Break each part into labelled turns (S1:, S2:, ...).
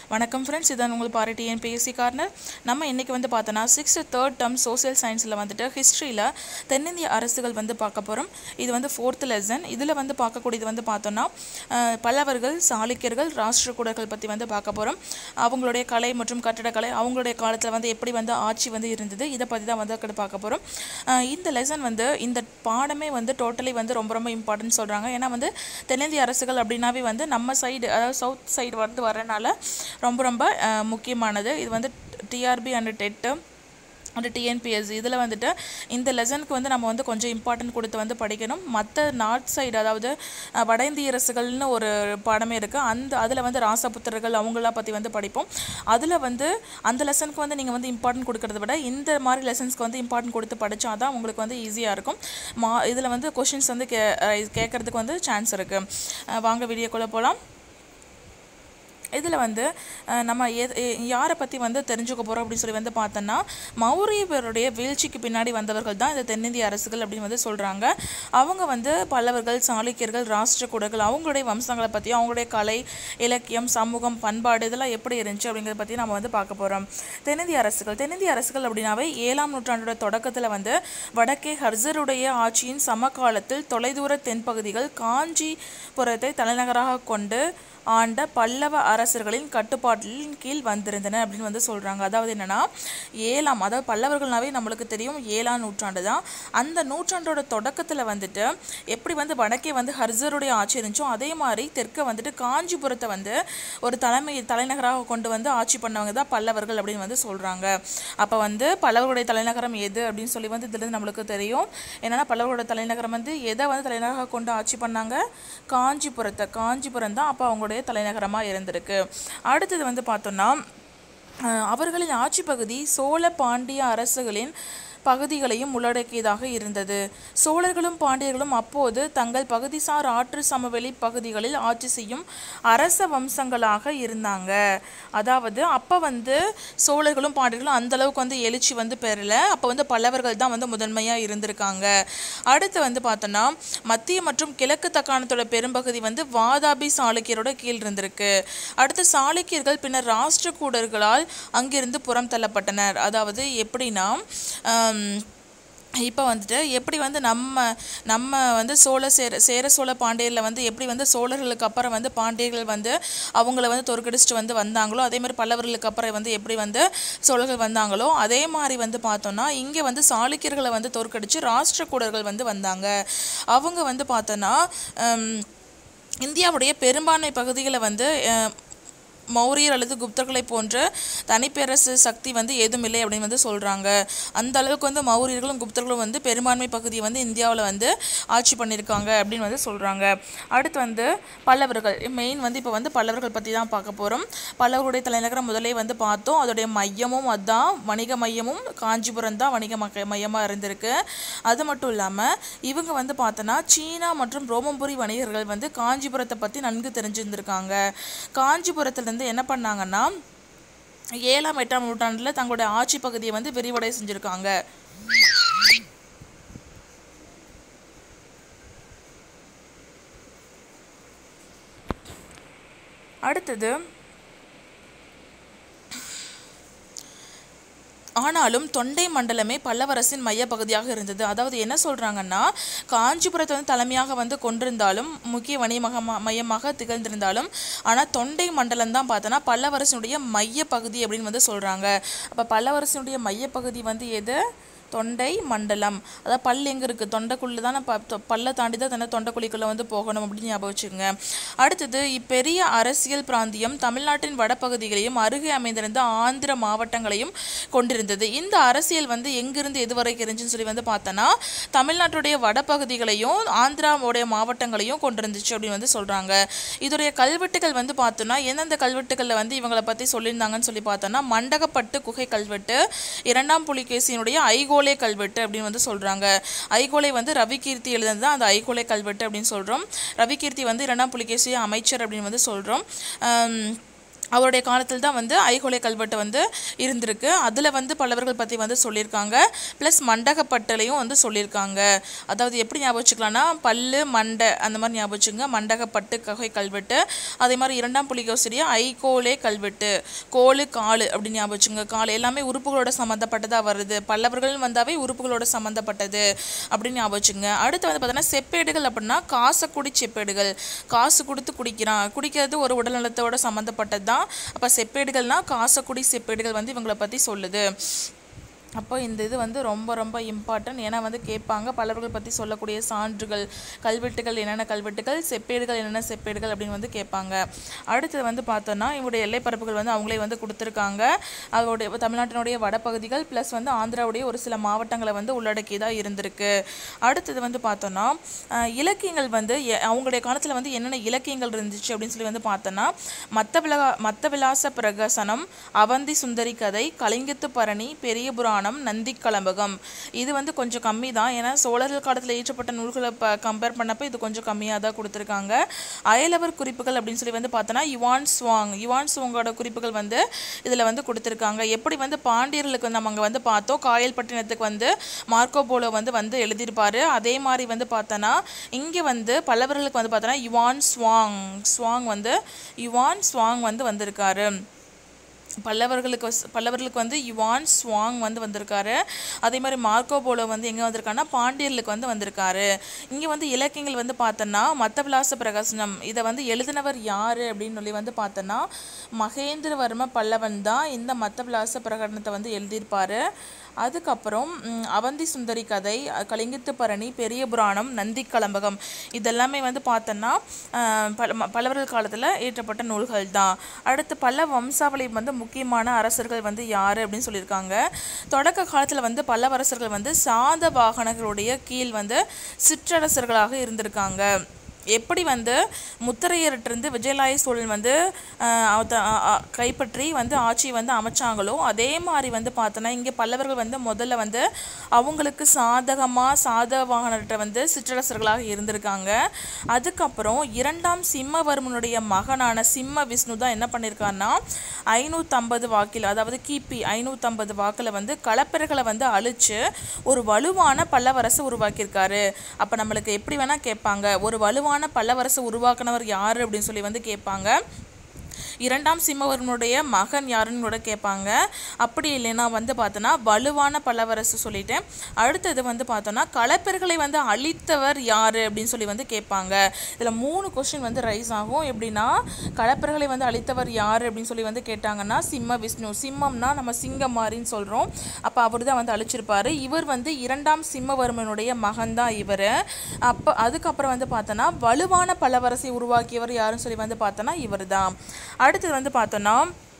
S1: வணக்கம் ஃப்ரெண்ட்ஸ் இதான் உங்கள் பாரு டிஎன்பிஎஸ்சி கார்னர் நம்ம இன்றைக்கி வந்து பார்த்தோன்னா சிக்ஸ்த்து தேர்ட் டேர்ம் சோசியல் சயின்ஸில் வந்துட்டு ஹிஸ்ட்ரியில் தென்னிந்திய அரசுகள் வந்து பார்க்க போகிறோம் இது வந்து ஃபோர்த் லெசன் இதில் வந்து பார்க்கக்கூடியது வந்து பார்த்தோன்னா அஹ், பல்லவர்கள் சாளுக்கியர்கள் ராஷ்டிரகூடர்கள் பற்றி வந்து பார்க்க போகிறோம் அவங்களுடைய கலை மற்றும் கட்டடக்கலை அவங்களுடைய காலத்தில் வந்து எப்படி வந்து ஆட்சி வந்து இருந்தது இதை பற்றி தான் வந்து அக்கட பார்க்க போகிறோம் இந்த லெசன் வந்து இந்த பாடமே வந்து டோட்டலி வந்து ரொம்ப ரொம்ப இம்பார்ட்டன்ட் சொல்கிறாங்க ஏன்னா வந்து தென்னிந்திய அரசுகள் அப்படின்னாவே வந்து நம்ம சைடு அதாவது சவுத் சைடு வந்து வரனால ரொம்ப ரொம்ப அஹ், முக்கியமானது இது வந்து TRB and TET and TNPSC இதில் வந்துட்டு இந்த லெசனுக்கு வந்து நம்ம வந்து கொஞ்சம் இம்பார்ட்டன்ட் கொடுத்து வந்து படிக்கணும் மற்ற நார்த் சைடு அதாவது அஹ், வட இந்திய அரசுகள்னு ஒரு பாடமே இருக்குது அந்த அதில் வந்து ராசபுத்திரர்கள் அவங்களாம் பற்றி வந்து படிப்போம் அதில் வந்து அந்த லெசனுக்கு வந்து நீங்கள் வந்து இம்பார்ட்டன்ட் கொடுக்கறத விட இந்த மாதிரி லெசன்ஸ்க்கு வந்து இம்பார்ட்டன்ட் கொடுத்து படித்தா தான் உங்களுக்கு வந்து ஈஸியாக இருக்கும் மா இதில் வந்து கொஷின்ஸ் வந்து கே அஹ், கேட்கறதுக்கு வந்து சான்ஸ் இருக்குது வாங்க வீடியோக்குள்ளே போகலாம் இதில் வந்து அஹ், நம்ம எது எ- யாரை பற்றி வந்து தெரிஞ்சுக்க போகிறோம் அப்படின்னு சொல்லி வந்து பார்த்தோன்னா மௌரியவருடைய வீழ்ச்சிக்கு பின்னாடி வந்தவர்கள் தான் இந்த தென்னிந்திய அரசுகள் அப்படின்னு வந்து சொல்கிறாங்க அவங்க வந்து பல்லவர்கள் சாளுக்கியர்கள் ராஷ்டிரகூடர்கள் அவங்களுடைய வம்சங்களை பற்றியும் அவங்களுடைய கலை இலக்கியம் சமூகம் பண்பாடு இதெல்லாம் எப்படி இருந்துச்சு அப்படிங்கிறத பற்றி நம்ம வந்து பார்க்க போகிறோம் தென்னிந்திய அரசுகள் தென்னிந்திய அரசுகள் அப்படின்னாவே ஏழாம் நூற்றாண்டோட தொடக்கத்தில் வந்து வடக்கே ஹர்சருடைய ஆட்சியின் சமகாலத்தில் தொலைதூர தென்பகுதிகள் காஞ்சிபுரத்தை தலைநகராக கொண்டு ஆண்ட பல்லவ அரசர்களின் கட்டுப்பாட்டின் கீழ் வந்திருந்தன அப்படின்னு வந்து சொல்கிறாங்க அதாவது என்னன்னா ஏழாம் அதாவது பல்லவர்கள்னாவே நம்மளுக்கு தெரியும் ஏழாம் நூற்றாண்டு தான் அந்த நூற்றாண்டோட தொடக்கத்தில் வந்துட்டு எப்படி வந்து வடக்கே வந்து ஹர்சருடைய ஆட்சி இருந்துச்சோ அதே மாதிரி தெற்க வந்துட்டு காஞ்சிபுரத்தை வந்து ஒரு தலைமை தலைநகராக கொண்டு வந்து ஆட்சி பண்ணவங்க தான் பல்லவர்கள் அப்படின்னு வந்து சொல்கிறாங்க அப்போ வந்து பல்லவர்களுடைய தலைநகரம் எது அப்படின்னு சொல்லி வந்து இதுலேருந்து நம்மளுக்கு தெரியும் என்னன்னா பல்லவர்களோட தலைநகரம் வந்து எதை வந்து தலைநகராக கொண்டு ஆட்சி பண்ணாங்க காஞ்சிபுரத்தை காஞ்சிபுரம் தான் அப்போ அவங்களுடைய தலைநகரமாக இருந்திருக்கு அடுத்தது வந்து பார்த்தோன்னா அஹ், அவர்களின் ஆட்சி பகுதி சோழ பாண்டிய அரசுகளின் பகுதிகளையும் உள்ளடக்கியதாக இருந்தது சோழர்களும் பாண்டியர்களும் அப்போது தங்கள் பகுதிசார் ஆற்று சமவெளி பகுதிகளில் ஆட்சி செய்யும் அரச வம்சங்களாக இருந்தாங்க அதாவது அப்போ வந்து சோழர்களும் பாண்டியர்களும் அந்த அளவுக்கு வந்து எழுச்சி வந்து பெறல அப்போ வந்து பல்லவர்கள் தான் வந்து முதன்மையாக இருந்திருக்காங்க அடுத்து வந்து பார்த்தோன்னா மத்திய மற்றும் கிழக்கு தக்காணத்தோட பெரும்பகுதி வந்து வாதாபி சாளுக்கியரோட கீழ் இருந்திருக்கு அடுத்து சாளுக்கியர்கள் பின்னர் ராஷ்டிரகூடர்களால் அங்கிருந்து புறம் தள்ளப்பட்டனர் அதாவது எப்படின்னா ஆம், இப்போ வந்துட்டு எப்படி வந்து நம்ம நம்ம வந்து சோழ சேர சேர சோழ பாண்டியரில் வந்து எப்படி வந்து சோழர்களுக்கு அப்புறம் வந்து பாண்டியர்கள் வந்து அவங்கள வந்து தோற்கடிச்சிட்டு வந்து வந்தாங்களோ அதே மாதிரி பல்லவர்களுக்கு அப்புறம் வந்து எப்படி வந்து சோழர்கள் வந்தாங்களோ அதே மாதிரி வந்து பார்த்தோன்னா இங்கே வந்து சாளுக்கியர்களை வந்து தோற்கடிச்சு ராஷ்டிரகூடர்கள் வந்து வந்தாங்க அவங்க வந்து பார்த்தோன்னா ஹம், இந்தியாவுடைய பெரும்பான்மை பகுதிகளை வந்து அஹ், மௌரியர் அல்லது குப்தர்களை போன்ற தனிப்பேரரசு சக்தி வந்து ஏதும் இல்லை அப்படின்னு வந்து சொல்கிறாங்க அந்த அளவுக்கு வந்து மௌரியர்களும் குப்தர்களும் வந்து பெரும்பான்மை பகுதியை வந்து இந்தியாவில் வந்து ஆட்சி பண்ணியிருக்காங்க அப்படின்னு வந்து சொல்கிறாங்க அடுத்து வந்து பல்லவர்கள் மெயின் வந்து இப்போ வந்து பல்லவர்கள் பற்றி தான் பார்க்க போகிறோம் பல்லவருடைய தலைநகரம் முதலே வந்து பார்த்தோம் அதோடைய மையமும் அதான் வணிக மையமும் காஞ்சிபுரம் தான் வணிக மக்க மையமாக இருந்திருக்கு அது மட்டும் இல்லாமல் இவங்க வந்து பார்த்தோன்னா சீனா மற்றும் ரோமபுரி வணிகர்கள் வந்து காஞ்சிபுரத்தை பற்றி நன்கு தெரிஞ்சிருந்திருக்காங்க காஞ்சிபுரத்துலேருந்து என்ன பண்ணாங்கன்னா ஏழாம் எட்டாம் நூற்றாண்டில் தங்களுடைய ஆட்சி பகுதியை வந்து விரிவடை செஞ்சுருக்காங்க அடுத்தது ஆனாலும் தொண்டை மண்டலமே பல்லவரசின் மையப்பகுதியாக இருந்தது அதாவது என்ன சொல்கிறாங்கன்னா காஞ்சிபுரத்தை வந்து தலைமையாக வந்து கொண்டிருந்தாலும் முக்கிய வணிக மையமாக திகழ்ந்திருந்தாலும் ஆனால் தொண்டை மண்டலம் தான் பார்த்தோன்னா பல்லவரசினுடைய மையப்பகுதி அப்படின்னு வந்து சொல்கிறாங்க அப்போ பல்லவரசினுடைய மையப்பகுதி வந்து எது தொண்டை மண்டலம் அதாவது பல் எங்கே இருக்குது தொண்டைக்குள்ளே தானே ப தொ- பல்லை தாண்டி தான் தன்னை தொண்டைக்குழிக்குள்ளே வந்து போகணும் அப்படின்னு ஞாபகம் வச்சுக்கோங்க அடுத்தது இப்பெரிய அரசியல் பிராந்தியம் தமிழ்நாட்டின் வடபகுதிகளையும் அருகே அமைந்திருந்த ஆந்திர மாவட்டங்களையும் கொண்டிருந்தது இந்த அரசியல் வந்து எங்கிருந்து எது வரைக்கும் இருந்துச்சுன்னு சொல்லி வந்து பார்த்தோன்னா தமிழ்நாட்டுடைய வடபகுதிகளையும் ஆந்திராவுடைய மாவட்டங்களையும் கொண்டிருந்துச்சு அப்படின்னு வந்து சொல்கிறாங்க இதோடைய கல்வெட்டுகள் வந்து பார்த்தோன்னா எந்தெந்த கல்வெட்டுகளில் வந்து இவங்களை பற்றி சொல்லியிருந்தாங்கன்னு சொல்லி பார்த்தோன்னா மண்டகப்பட்டு குகை கல்வெட்டு இரண்டாம் புலிகேசியினுடைய ஐகோலை கல்வெட்டு அப்படின்னு வந்து சொல்கிறாங்க ஐகோலை வந்து ரவிகீர்த்தி எழுதுனது தான் அந்த ஐகோலை கல்வெட்டு அப்படின்னு சொல்கிறோம் ரவிகீர்த்தி வந்து இரண்டாம் புலிகேசி அமைச்சர் அப்படின்னு வந்து சொல்கிறோம் அவருடைய காலத்தில் தான் வந்து ஐஹோலை கல்வெட்டு வந்து இருந்திருக்கு அதில் வந்து பல்லவர்கள் பற்றி வந்து சொல்லியிருக்காங்க ப்ளஸ் மண்டகப்பட்டுலையும் வந்து சொல்லியிருக்காங்க அதாவது எப்படி ஞாபகம் வச்சுக்கலாம்னா பல்லு மண்டை அந்த மாதிரி ஞாபகம் வச்சுங்க மண்டகப்பட்டு ககை கல்வெட்டு அதே மாதிரி இரண்டாம் புலிகோசரிய ஐகோலே கல்வெட்டு கோலு காலு அப்படின்னு ஞாபகம் வச்சுங்க காலு எல்லாமே உறுப்புகளோட சம்மந்தப்பட்டதாக வருது பல்லவர்கள் வந்தாவே உறுப்புகளோட சம்மந்தப்பட்டது அப்படின்னு ஞாபகம் வச்சுங்க அடுத்து வந்து பார்த்தோன்னா செப்பேடுகள் அப்படின்னா காசக்குடி செப்பேடுகள் காசு கொடுத்து குடிக்கிறான் குடிக்கிறது ஒரு உடல்நலத்தோட சம்மந்தப்பட்டது தான் அப்போ செப்பேடுகள்னா காசக்குடி செப்பேடுகள் வந்து இவங்களை பற்றி சொல்லுது அப்போ இந்த இது வந்து ரொம்ப ரொம்ப இம்பார்ட்டன்ட் ஏன்னா வந்து கேட்பாங்க பல்லவர்கள் பற்றி சொல்லக்கூடிய சான்றுகள் கல்வெட்டுகள் என்னென்ன கல்வெட்டுகள் செப்பேடுகள் என்னென்ன செப்பேடுகள் அப்படின்னு வந்து கேட்பாங்க அடுத்தது வந்து பார்த்தோன்னா இவருடைய எல்லைப்பரப்புகள் வந்து அவங்களே வந்து கொடுத்துருக்காங்க அதோடைய தமிழ்நாட்டினுடைய வடபகுதிகள் ப்ளஸ் வந்து ஆந்திராவுடைய ஒரு சில மாவட்டங்களை வந்து உள்ளடக்கியதாக இருந்திருக்கு அடுத்தது வந்து பார்த்தோன்னா அஹ், இலக்கியங்கள் வந்து எ- அவங்களுடைய காலத்தில் வந்து என்னென்ன இலக்கியங்கள் இருந்துச்சு அப்படின்னு சொல்லி வந்து பார்த்தோன்னா மத்த விலா மத்த விலாச பிரகசனம் அவந்தி சுந்தரி கதை கலிங்கத்து பரணி பெரிய புராணம் நந்தி கலம்பகம் இது வந்து கொஞ்சம் கம்மி தான் ஏன்னா சோழர்கள் காலத்தில் இயற்றப்பட்ட நூல்களை ப கம்பேர் பண்ணப்போ இது கொஞ்சம் கம்மியாக தான் கொடுத்துருக்காங்க அயலவர் குறிப்புகள் அப்படின்னு சொல்லி வந்து பார்த்தோன்னா யுவான் ஸ்வாங் யுவான் ஸ்வாங்கோட குறிப்புகள் வந்து இதில் வந்து கொடுத்துருக்காங்க எப்படி வந்து பாண்டியர்களுக்கு வந்து நம்ம அங்கே வந்து பார்த்தோம் காயல்பட்டினத்துக்கு வந்து மார்க்கோ போலோ வந்து வந்து எழுதியிருப்பாரு அதே மாதிரி வந்து பார்த்தோன்னா இங்கே வந்து பல்லவர்களுக்கு வந்து பார்த்தோன்னா யுவான் ஸ்வாங் ஸ்வாங் வந்து யுவான் ஸ்வாங் வந்து வந்திருக்காரு பல்லவர்களுக்கு வஸ்- பல்லவர்களுக்கு வந்து யுவான் ஸ்வாங் வந்து வந்திருக்காரு அதே மாதிரி மார்க்கோ போலோ வந்து எங்கே வந்திருக்காருன்னா பாண்டியர்களுக்கு வந்து வந்திருக்காரு இங்கே வந்து இலக்கியங்கள் வந்து பார்த்தோன்னா மத்தவிலாச பிரகாசனம் இதை வந்து எழுதினவர் யார் அப்படின்னு சொல்லி வந்து பார்த்தோன்னா மகேந்திரவர்ம பல்லவன் தான் இந்த மத்தவிலாச பிரகடனத்தை வந்து எழுதியிருப்பாரு அதுக்கப்புறம் ம், அவந்தி சுந்தரி கதை அஹ், கலிங்கத்து பரணி பெரிய புராணம் நந்தி கலம்பகம் இதெல்லாமே வந்து பார்த்தோன்னா அஹ், பல ம- பல்லவர்கள் காலத்தில் இயற்றப்பட்ட நூல்கள் தான் அடுத்து பல்ல வம்சாவளி வந்து முக்கியமான அரசர்கள் வந்து யார் அப்படின்னு சொல்லியிருக்காங்க தொடக்க காலத்தில் வந்து பல்லவரசர்கள் வந்து சாத வாகனங்களுடைய கீழ் வந்து சிற்றரசர்களாக இருந்திருக்காங்க எப்படி வந்து முத்தரையர்கிட்டருந்து விஜயலாய சோழன் வந்து ஆஹ், அவத்த- ஆ- ஆ- கைப்பற்றி வந்து ஆட்சி வந்து அமைச்சாங்களோ அதே மாதிரி வந்து பார்த்தோன்னா இங்கே பல்லவர்கள் வந்து முதல்ல வந்து அவங்களுக்கு சாதகமாக சாதவாகனர்கிட்ட வந்து சிற்றரசர்களாக இருந்திருக்காங்க அதுக்கப்புறம் இரண்டாம் சிம்மவர்மனுடைய மகனான சிம்ம விஷ்ணு தான் என்ன பண்ணியிருக்காருன்னா ஐநூற்றம்பது வாக்கில் அதாவது கிபி ஐநூற்றம்பது வாக்கில் வந்து களப்பிரர்களை வந்து அழிச்சு ஒரு வலுவான பல்லவரசை உருவாக்கியிருக்காரு அப்போ நம்மளுக்கு எப்படி வேணால் கேட்பாங்க ஒரு வலுவான பல்லவரசை உருவாக்குனவர் யார் அப்படின்னு சொல்லி வந்து கேட்பாங்க இரண்டாம் சிம்மவர்மனுடைய மகன் யாருன்னு கூட கேட்பாங்க அப்படி இல்லைன்னா வந்து பார்த்தோன்னா வலுவான பல்லவரசு சொல்லிட்டேன் அடுத்தது வந்து பார்த்தோன்னா களப்பெர்களை வந்து அழித்தவர் யார் அப்படின்னு சொல்லி வந்து கேட்பாங்க இதில் மூணு கொஸ்டின் வந்து ரைஸ் ஆகும் எப்படின்னா களப்பெர்களை வந்து அழித்தவர் யார் அப்படின்னு சொல்லி வந்து கேட்டாங்கன்னா சிம்ம விஷ்ணு சிம்மம்னா நம்ம சிங்கம் மாதிரின்னு சொல்கிறோம் அப்போ அவர் தான் வந்து அழிச்சிருப்பாரு இவர் வந்து இரண்டாம் சிம்மவர்மனுடைய மகன் தான் இவர் அப்போ அதுக்கப்புறம் வந்து பார்த்தோன்னா வலுவான பல்லவரசை உருவாக்கியவர் யாருன்னு சொல்லி வந்து பார்த்தோன்னா இவர் தான் அடுத்தது வந்து பார்த்தோன்னா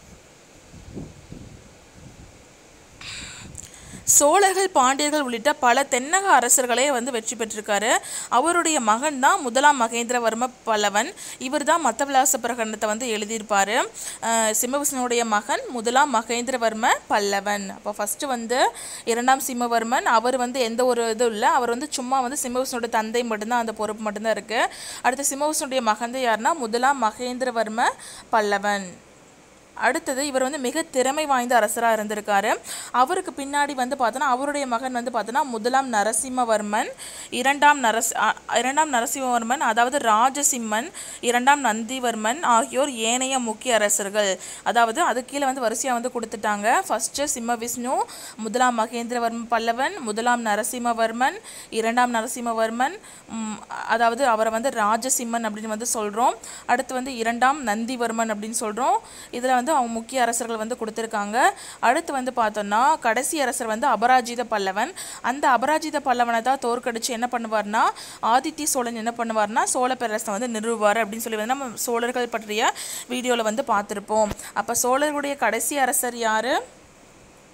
S1: சோழர்கள் பாண்டியர்கள் உள்ளிட்ட பல தென்னக அரசர்களே வந்து வெற்றி பெற்றிருக்காரு அவருடைய மகன் தான் முதலாம் மகேந்திரவர்ம பல்லவன் இவர் தான் மத்தவிலாச பிரகடனத்தை வந்து எழுதியிருப்பார் சிம்மவிஷ்ணுடைய மகன் முதலாம் மகேந்திரவர்ம பல்லவன் அப்போ ஃபஸ்ட்டு வந்து இரண்டாம் சிம்மவர்மன் அவர் வந்து எந்த ஒரு இதுவும் இல்லை அவர் வந்து சும்மா வந்து சிம்மவிஷ்ணுடைய தந்தை மட்டும்தான் அந்த பொறுப்பு மட்டும்தான் இருக்குது அடுத்து சிம்மவிஷ்ணுடைய மகன் தான் யாருன்னா முதலாம் மகேந்திரவர்ம பல்லவன் அடுத்தது இவர் வந்து மிக திறமை வாய்ந்த அரசராக இருந்திருக்காரு அவருக்கு பின்னாடி வந்து பார்த்தோன்னா அவருடைய மகன் வந்து பார்த்தோன்னா முதலாம் நரசிம்மவர்மன் இரண்டாம் நரஸ் அ- இரண்டாம் நரசிம்மவர்மன் அதாவது ராஜசிம்மன் இரண்டாம் நந்திவர்மன் ஆகியோர் ஏனைய முக்கிய அரசர்கள் அதாவது அது கீழே வந்து வரிசையாக வந்து கொடுத்துட்டாங்க ஃபஸ்ட்டு சிம்ம விஷ்ணு முதலாம் மகேந்திரவர்மன் பல்லவன் முதலாம் நரசிம்மவர்மன் இரண்டாம் நரசிம்மவர்மன் ம், அதாவது அவரை வந்து ராஜசிம்மன் அப்படின்னு வந்து சொல்கிறோம் அடுத்து வந்து இரண்டாம் நந்திவர்மன் அப்படின்னு சொல்கிறோம் இதில் வந்து அவங்க முக்கிய அரசர்கள் வந்து கொடுத்துருக்காங்க அடுத்து வந்து பார்த்தோம்னா கடைசி அரசர் வந்து அபராஜித பல்லவன் அந்த அபராஜித பல்லவனை தான் தோற்கடிச்சு என்ன பண்ணுவார்னா ஆதித்ய சோழன் என்ன பண்ணுவார்னா சோழ பேரரசை வந்து நிறுவுவார் அப்படின்னு சொல்லி வந்து நம்ம சோழர்கள் பற்றிய வீடியோவில் வந்து பார்த்துருப்போம் அப்போ சோழர்களுடைய கடைசி அரசர் யார்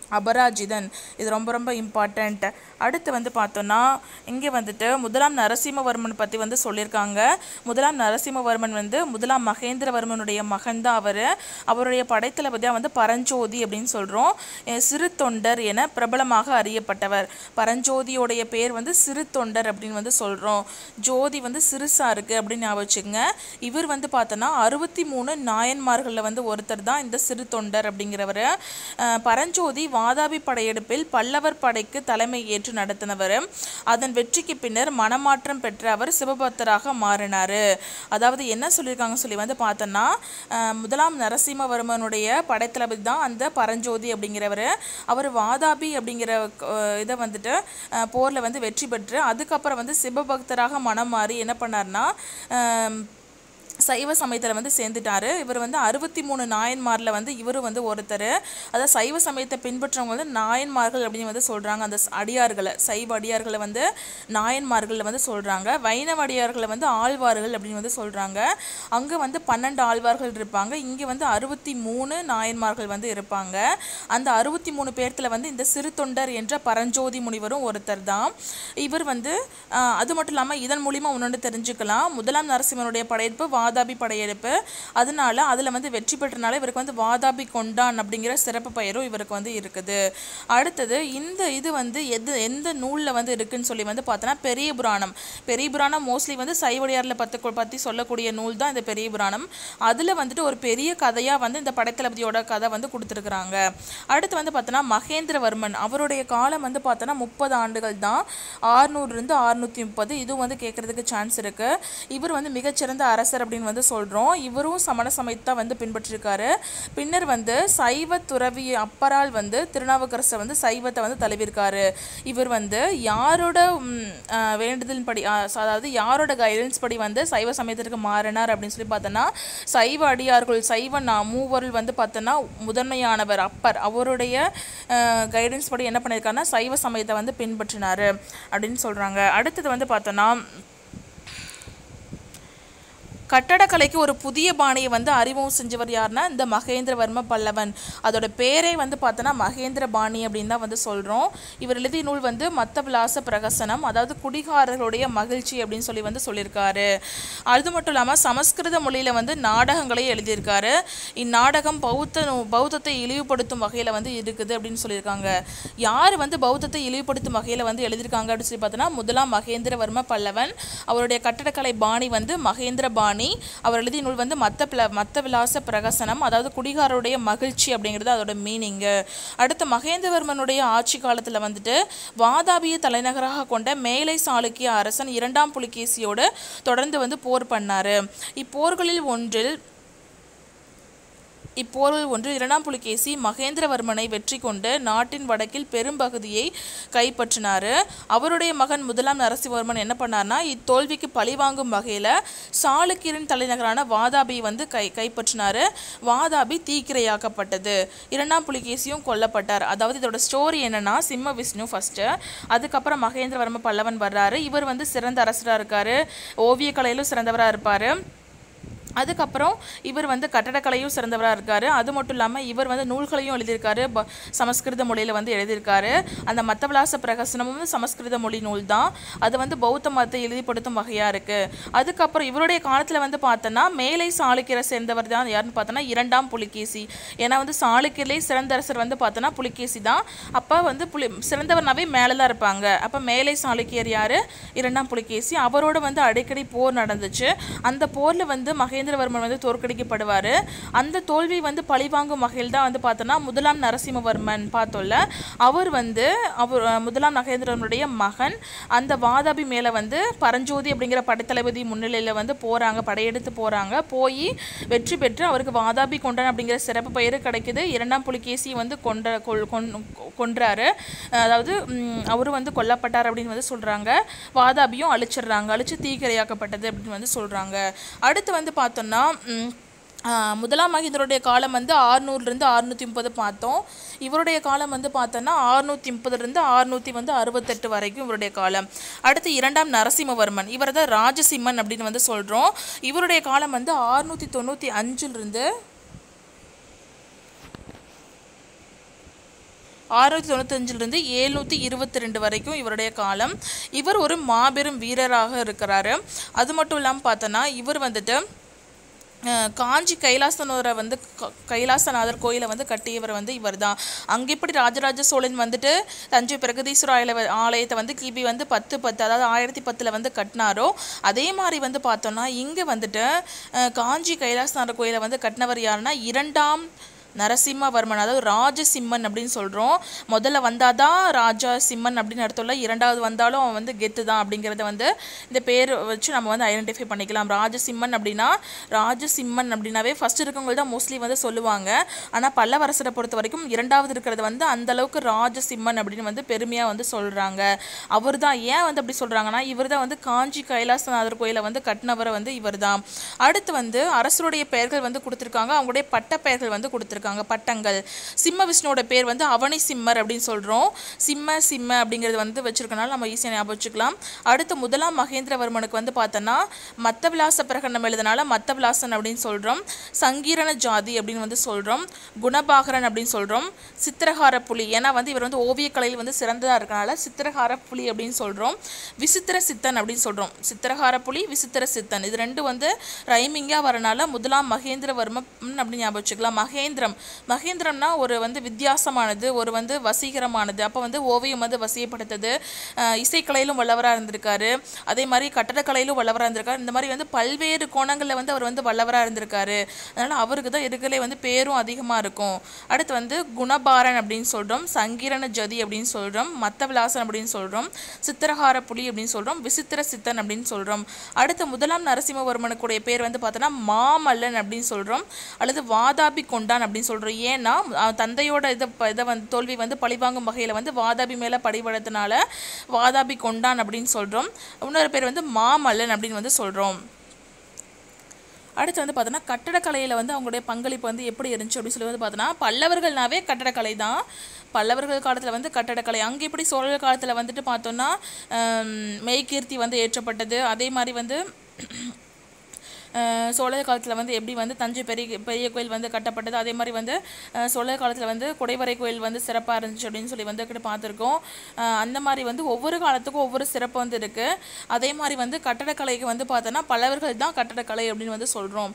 S1: அபராஜிதன் இது ரொம்ப ரொம்ப இம்பார்ட்டண்ட் அடுத்து வந்து பார்த்தோன்னா இங்கே வந்துட்டு முதலாம் நரசிம்மவர்மன் பற்றி வந்து சொல்லியிருக்காங்க முதலாம் நரசிம்மவர்மன் வந்து முதலாம் மகேந்திரவர்மனுடைய மகன் தான் அவர் அவருடைய படைத்தளபதியாக வந்து பரஞ்சோதி அப்படின்னு சொல்கிறோம் சிறு தொண்டர் என பிரபலமாக அறியப்பட்டவர் பரஞ்சோதியோடைய பேர் வந்து சிறு தொண்டர் அப்படின்னு வந்து சொல்கிறோம் ஜோதி வந்து சிறுசா இருக்குது அப்படின்னு ஞாபகம் வச்சுக்கோங்க இவர் வந்து பார்த்தோன்னா அறுபத்தி மூணு நாயன்மார்களில் வந்து ஒருத்தர் தான் இந்த சிறு தொண்டர் அப்படிங்கிறவர் அஹ் பரஞ்சோதி வாதாபி படையெடுப்பில் பல்லவர் படைக்கு தலைமை ஏற்று நடத்தினவர் அதன் வெற்றிக்கு பின்னர் மனமாற்றம் பெற்ற அவர் சிவபக்தராக மாறினார் அதாவது என்ன சொல்லியிருக்காங்க சொல்லி வந்து பார்த்தோன்னா அஹ் முதலாம் நரசிம்மவர்மனுடைய படைத்தளபதி தான் அந்த பரஞ்சோதி அப்படிங்கிறவர் அவர் வாதாபி அப்படிங்கிற அஹ், இதை வந்துட்டு அஹ், போர்ல வந்து வெற்றி பெற்று அதுக்கப்புறம் வந்து சிவபக்தராக மனம் மாறி என்ன பண்ணார்னா அஹ், சைவ சமயத்தில் வந்து சேர்ந்துட்டாரு இவர் வந்து அறுபத்தி மூணு நாயன்மாரில் வந்து இவரும் வந்து ஒருத்தர் அதாவது சைவ சமயத்தை பின்பற்றவங்க வந்து நாயன்மார்கள் அப்படின்னு வந்து சொல்கிறாங்க அந்த ஸ்- அடியார்களை சைவ அடியார்களை வந்து நாயன்மார்கள் வந்து சொல்கிறாங்க வைணவ அடியார்களை வந்து ஆழ்வார்கள் அப்படின்னு வந்து சொல்கிறாங்க அங்கே வந்து பன்னெண்டு ஆழ்வார்கள் இருப்பாங்க இங்கே வந்து அறுபத்தி மூணு நாயன்மார்கள் வந்து இருப்பாங்க அந்த அறுபத்தி மூணு பேர்த்தில் வந்து இந்த சிறு தொண்டர் என்ற பரஞ்சோதி முனிவரும் ஒருத்தர் தான் இவர் வந்து ஆஹ், அது மட்டும் இல்லாமல் இதன் மூலிமா ஒன்று தெரிஞ்சுக்கலாம் முதலாம் நரசிம்மனுடைய படையெடுப்பு வாதாபி படையெடுப்பு அதனால அதில் வந்து வெற்றி பெற்றனால இவருக்கு வந்து வாதாபி கொண்டான் அப்படிங்கிற சிறப்பு பெயரும் இவருக்கு வந்து இருக்குது அடுத்தது இந்த இது வந்து எது எந்த நூலில் வந்து இருக்குன்னு சொல்லி வந்து பார்த்தோன்னா பெரிய புராணம் பெரிய புராணம் மோஸ்ட்லி வந்து சைவடியாரில் பற்றி பற்றி சொல்லக்கூடிய நூல் தான் இந்த பெரிய புராணம் அதில் வந்துட்டு ஒரு பெரிய கதையாக வந்து இந்த படைத்தளபதியோட கதை வந்து கொடுத்துருக்குறாங்க அடுத்து வந்து பார்த்தோன்னா மகேந்திரவர்மன் அவருடைய காலம் வந்து பார்த்தோன்னா முப்பது ஆண்டுகள் தான் ஆறுநூறுலேருந்து அறுநூற்றி முப்பது இதுவும் வந்து கேட்குறதுக்கு சான்ஸ் இருக்குது இவர் வந்து மிகச்சிறந்த அரசர் அப்படின்னு வந்து சொல்கிறோம் இவரும் சமண சமயத்தை வந்து பின்பற்றிருக்காரு பின்னர் வந்து சைவ துறவி அப்பரால் வந்து திருநாவுக்கரசர் வந்து சைவத்தை வந்து தழுவிருக்காரு இவர் வந்து யாரோட ம், ஆஹ், வேண்டுதலின் படி ஆஹ், அதாவது யாரோட கைடன்ஸ் படி வந்து சைவ சமயத்திற்கு மாறினார் அப்படின்னு சொல்லி பார்த்தோன்னா சைவ அடியார்கள் சைவ நா மூவருள் வந்து பார்த்தோன்னா முதன்மையானவர் அப்பர் அவருடைய கைடன்ஸ் படி என்ன பண்ணியிருக்காருன்னா சைவ சமயத்தை வந்து பின்பற்றினார் அப்படின்னு சொல்கிறாங்க அடுத்தது வந்து பார்த்தோன்னா கட்டடக்கலைக்கு ஒரு புதிய பாணியை வந்து அறிமுகம் செஞ்சவர் யாருன்னா இந்த மகேந்திரவர்ம பல்லவன் அதோட பேரே வந்து பார்த்தோன்னா மகேந்திர பாணி அப்படின்னு தான் வந்து சொல்கிறோம் இவர் எழுதிய நூல் வந்து மத்த விலாச பிரகசனம் அதாவது குடிகாரர்களுடைய மகிழ்ச்சி அப்படின்னு சொல்லி வந்து சொல்லியிருக்காரு அது மட்டும் இல்லாமல் சமஸ்கிருத மொழியில் வந்து நாடகங்களையும் எழுதியிருக்காரு இந்நாடகம் பௌத்த நூ- பௌத்தத்தை இழிவுபடுத்தும் வகையில் வந்து இருக்குது அப்படின்னு சொல்லியிருக்காங்க யார் வந்து பௌத்தத்தை இழிவுபடுத்தும் வகையில் வந்து எழுதியிருக்காங்க அப்படின்னு சொல்லி பார்த்தோன்னா முதலாம் மகேந்திரவர்ம பல்லவன் அவருடைய கட்டடக்கலை பாணி வந்து மகேந்திர பாணி அவர் எழுதிய நூல் வந்து மத்த பிள மத்த விலாச பிரகசனம் அதாவது குடிகாரருடைய மகிழ்ச்சி அப்படிங்கிறது அதோட மீனிங்கு அடுத்து மகேந்திரவர்மனுடைய ஆட்சி காலத்தில் வந்துட்டு வாதாபியை தலைநகராக கொண்ட மேலை சாளுக்கிய அரசன் இரண்டாம் புலிகேசியோடு தொடர்ந்து வந்து போர் பண்ணாரு இப்போர்களில் ஒன்றில் இப்போரில் ஒன்று இரண்டாம் புலிகேசி மகேந்திரவர்மனை வெற்றி கொண்டு நாட்டின் வடக்கில் பெரும்பகுதியை கைப்பற்றினார் அவருடைய மகன் முதலாம் நரசிம்மவர்மன் என்ன பண்ணார்னா இத்தோல்விக்கு பழிவாங்கும் வகையில் சாளுக்கியரின் தலைநகரான வாதாபியை வந்து கை கைப்பற்றினார் வாதாபி தீக்கிரையாக்கப்பட்டது இரண்டாம் புலிகேசியும் கொல்லப்பட்டார் அதாவது இதோட ஸ்டோரி என்னன்னா சிம்ம விஷ்ணு ஃபர்ஸ்ட்டு அதுக்கப்புறம் மகேந்திரவர்ம பல்லவன் வர்றாரு இவர் வந்து சிறந்த அரசராக இருக்கார் ஓவியக்கலையிலும் சிறந்தவராக இருப்பார் அதுக்கப்புறம் இவர் வந்து கட்டடக்கலையும் சிறந்தவராக இருக்கார் அது மட்டும் இல்லாமல் இவர் வந்து நூல்களையும் எழுதியிருக்காரு ப சமஸ்கிருத மொழியில் வந்து எழுதியிருக்காரு அந்த மத்தவிலாச பிரகசனமும் சமஸ்கிருத மொழி நூல் தான் அது வந்து பௌத்த மதத்தை எழுதிப்படுத்தும் வகையாக இருக்குது அதுக்கப்புறம் இவருடைய காலத்தில் வந்து பார்த்தோன்னா மேலை சாளுக்கியரை சேர்ந்தவர் தான் யாருன்னு பார்த்தோன்னா இரண்டாம் புலிகேசி ஏன்னா வந்து சாளுக்கியர்லேயே சிறந்த அரசர் வந்து பார்த்தோன்னா புலிகேசி தான் அப்போ வந்து புலி சிறந்தவர்னாவே மேலே தான் இருப்பாங்க அப்போ மேலை சாளுக்கியர் யார் இரண்டாம் புலிகேசி அவரோட வந்து அடிக்கடி போர் நடந்துச்சு அந்த போரில் வந்து மகேந்திரவர்மன் வந்து தோற்கடிக்கப்படுவார் அந்த தோல்வி வந்து பழிவாங்கும் வகையில் தான் வந்து பார்த்தோன்னா முதலாம் நரசிம்மவர்மன் பார்த்தோம்ல அவர் வந்து அவர் அஹ், முதலாம் மகேந்திரவர்மனுடைய மகன் அந்த வாதாபி மேலே வந்து பரஞ்சோதி அப்படிங்கிற படைத்தளபதி முன்னிலையில் வந்து போகிறாங்க படையெடுத்து போகிறாங்க போய் வெற்றி பெற்று அவருக்கு வாதாபி கொண்டான் அப்படிங்கிற சிறப்பு பெயர் கிடைக்குது இரண்டாம் புலிகேசி வந்து கொன்ற கொல் கொன் கொன்றாரு அதாவது ம், அவரும் வந்து கொல்லப்பட்டார் அப்படின்னு வந்து சொல்கிறாங்க வாதாபியும் அழிச்சிடுறாங்க அழிச்சு தீக்கிரையாக்கப்பட்டது அப்படின்னு வந்து சொல்கிறாங்க அடுத்து வந்து பார்த்தோம்னா ம், ஆ, முதலாம் மகிந்தருடைய காலம் வந்து ஆறுநூறுலேருந்து அறுநூற்றி முப்பது பார்த்தோம் இவருடைய காலம் வந்து பார்த்தோன்னா ஆறுநூற்றி முப்பதுலேருந்து அறுநூற்றி வந்து அறுபத்தெட்டு வரைக்கும் இவருடைய காலம் அடுத்து இரண்டாம் நரசிம்மவர்மன் இவர் தான் ராஜசிம்மன் அப்படின்னு வந்து சொல்கிறோம் இவருடைய காலம் வந்து ஆறுநூற்றி தொண்ணூற்றி அஞ்சுலேருந்து ஆறுநூற்றி தொண்ணூத்தஞ்சிலிருந்து ஏழ்நூற்றி இருபத்தி ரெண்டு வரைக்கும் இவருடைய காலம் இவர் ஒரு மாபெரும் வீரராக இருக்கிறாரு அது மட்டும் இல்லாமல் பார்த்தோன்னா இவர் வந்துட்டு அஹ் காஞ்சி கைலாசனரை வந்து க- கைலாசநாதர் கோயிலை வந்து கட்டியவர் வந்து இவர் தான் அங்கே எப்படி ராஜராஜ சோழன் வந்துட்டு தஞ்சை பிரகதீஸ்வர ஆலய ஆலயத்தை வந்து கிபி வந்து பத்து பத்து அதாவது ஆயிரத்தி பத்தில் வந்து கட்டினாரோ அதே மாதிரி வந்து பார்த்தோம்னா இங்கே வந்துட்டு அஹ் காஞ்சி கைலாசநாதர் கோயிலை வந்து கட்டினவர் யாருன்னா இரண்டாம் நரசிம்மவர்மன் அதாவது ராஜசிம்மன் அப்படின்னு சொல்கிறோம் முதல்ல வந்தாதான் ராஜா சிம்மன் அப்படின்னு அர்த்தம் இல்லை இரண்டாவது வந்தாலும் அவன் வந்து கெத்து தான் அப்படிங்கிறத வந்து இந்த பேர் வச்சு நம்ம வந்து ஐடென்டிஃபை பண்ணிக்கலாம் ராஜசிம்மன் அப்படின்னா ராஜசிம்மன் அப்படின்னாவே ஃபர்ஸ்ட் இருக்கவங்க தான் மோஸ்ட்லி வந்து சொல்லுவாங்க ஆனால் பல்லவரசரை பொறுத்த வரைக்கும் இரண்டாவது இருக்கிறது வந்து அந்த அளவுக்கு ராஜசிம்மன் அப்படின்னு வந்து பெருமையாக வந்து சொல்கிறாங்க அவர் தான் ஏன் வந்து அப்படி சொல்கிறாங்கன்னா இவர் தான் வந்து காஞ்சி கைலாசநாதர் கோயிலை வந்து கட்டினவரை வந்து இவர் தான் அடுத்து வந்து அரசருடைய பெயர்கள் வந்து கொடுத்துருக்காங்க அவங்களுடைய பட்ட பெயர்கள் வந்து கொடுத்துருக்காங்க பட்டங்கள் சிம்ம விஷ்ணுவோட பேர் வந்து அவனி சிம்மர் அப்படின்னு சொல்கிறோம் சிம்ம சிம்ம அப்படிங்கிறது வந்து வச்சிருக்கனால நம்ம ஈஸியாக ஞாபகம் வச்சுக்கலாம் அடுத்து முதலாம் மகேந்திரவர்மனுக்கு வந்து பார்த்தோன்னா மத்த விலாச பிரகடனம் எழுதினால மத்த விலாசன் அப்படின்னு சொல்கிறோம் சங்கீரண ஜாதி அப்படின்னு வந்து சொல்கிறோம் குணபாகரன் அப்படின்னு சொல்கிறோம் சித்திரகார புலி ஏன்னா வந்து இவர் வந்து ஓவியக்கலையில் வந்து சிறந்ததாக இருக்கனால சித்திரகார புலி அப்படின்னு சொல்கிறோம் விசித்திர சித்தன் அப்படின்னு சொல்கிறோம் சித்திரகார புலி விசித்திர சித்தன் இது ரெண்டும் வந்து ரைமிங்காக வரனால முதலாம் மகேந்திரவர்மன் அப்படின்னு ஞாபகம் வச்சுக்கலாம் மகேந்திரம் மகேந்திரம்னா ஒரு வந்து வித்தியாசமானது ஒரு வந்து வசீகரமானது அப்போ வந்து ஓவியம் வந்து வசியப்படுத்தது அஹ் இசைக்கலையிலும் வல்லவராக இருந்திருக்காரு அதே மாதிரி கட்டடக்கலையிலும் வல்லவராக இருந்திருக்காரு இந்த மாதிரி வந்து பல்வேறு கோணங்களில் வந்து அவர் வந்து வல்லவராக இருந்திருக்காரு அதனால் அவருக்கு தான் இருக்கலே வந்து பேரும் அதிகமாக இருக்கும் அடுத்து வந்து குணபாரன் அப்படின்னு சொல்கிறோம் சங்கீரண ஜதி அப்படின்னு சொல்கிறோம் மத்த விலாசன் அப்படின்னு சொல்கிறோம் சித்திரகார புலி அப்படின்னு சொல்கிறோம் விசித்திர சித்தன் அப்படின்னு சொல்கிறோம் அடுத்து முதலாம் நரசிம்மவர்மனுக்குடைய பேர் வந்து பார்த்தோன்னா மாமல்லன் அப்படின்னு சொல்கிறோம் அல்லது வாதாபி கொண்டான் அப்படின்னு சொல்கிறோம் ஏன்னா அஹ் தந்தையோட இதை ப- இதை வந்து தோல்வி வந்து பழிவாங்கும் வகையில் வந்து வாதாபி மேலே படிபடுறதுனால வாதாபி கொண்டான் அப்படின்னு சொல்கிறோம் இன்னொரு பேர் வந்து மாமல்லன் அப்படின்னு வந்து சொல்கிறோம் அடுத்து வந்து பார்த்தோன்னா கட்டடக்கலையில் வந்து அவங்களுடைய பங்களிப்பு வந்து எப்படி இருந்துச்சு அப்படின்னு சொல்லி வந்து பார்த்தோன்னா பல்லவர்கள்னாவே கட்டடக்கலை தான் பல்லவர்கள் காலத்தில் வந்து கட்டடக்கலை அங்கே எப்படி சோழர் காலத்தில் வந்துட்டு பார்த்தோன்னா ஆம், மெய்கீர்த்தி வந்து ஏற்றப்பட்டது அதே மாதிரி வந்து அஹ் சோழர் காலத்தில் வந்து எப்படி வந்து தஞ்சை பெரிய பெரிய கோயில் வந்து கட்டப்பட்டது அதே மாதிரி வந்து அஹ் சோழர் காலத்தில் வந்து குடைவரை கோயில் வந்து சிறப்பாக இருந்துச்சு அப்படின்னு சொல்லி வந்து கிட்ட பார்த்துருக்கோம் அஹ் அந்த மாதிரி வந்து ஒவ்வொரு காலத்துக்கும் ஒவ்வொரு சிறப்பு வந்து இருக்குது அதே மாதிரி வந்து கட்டடக்கலைக்கு வந்து பார்த்தோன்னா பல்லவர்கள் தான் கட்டடக்கலை அப்படின்னு வந்து சொல்கிறோம்